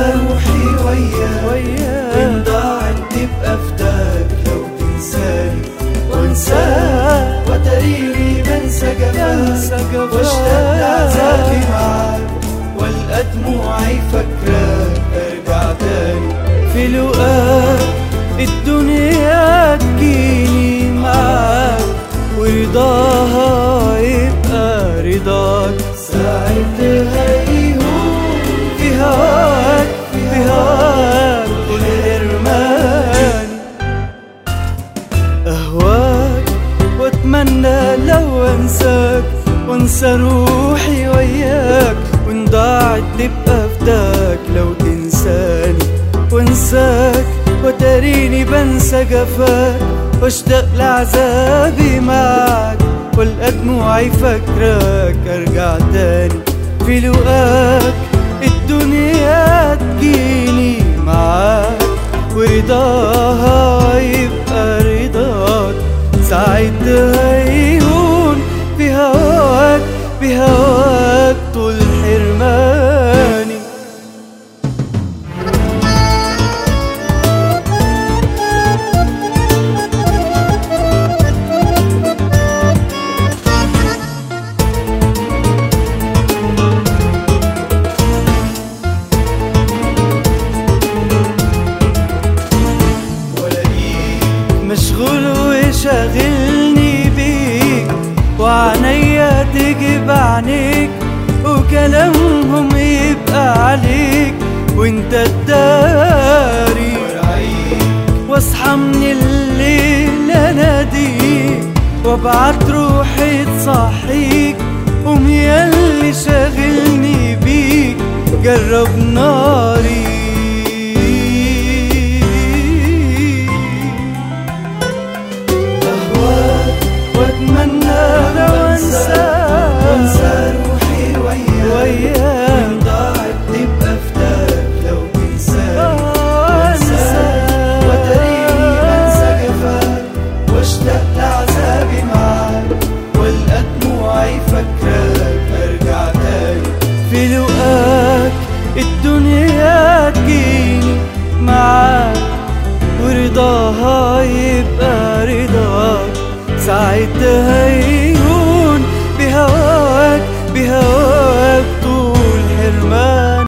روحي وياك وياك وإن ضاعت تبقى فداك لو تنساني وانساك وتريني بنسى بنسى جفاك جفاك. واشتاق لعذابي معاك والقى دموعي فاكراك ارجع تاني في لقاك الدنيا تجيني معاك ورضاها يبقى رضاك ساعتها يهون في هواك في هواك كل حرماني أهواك وأتمنى لو أنساك وأنسى روحي وياك وإن ضاعت تبقى فداك لو تنساني وانساك وتريني بنسى جفاك واشتاق لعذابي معاك والقى دموعي فاكراك ارجع تاني في لقاك الدنيا تجيني معاك ورضاها يبقى رضاك ساعتها يهون بهواك بهواك طول حرماني ولاقيك مشغول وشاغلني بيك وعنيا تيجي بعينيك وكلامهم يبقى عليك وانت الداري ورايك واصحى من الليل اناديك وابعت روحي تصحيك قوم ياللي شاغلني بيك جرب ناري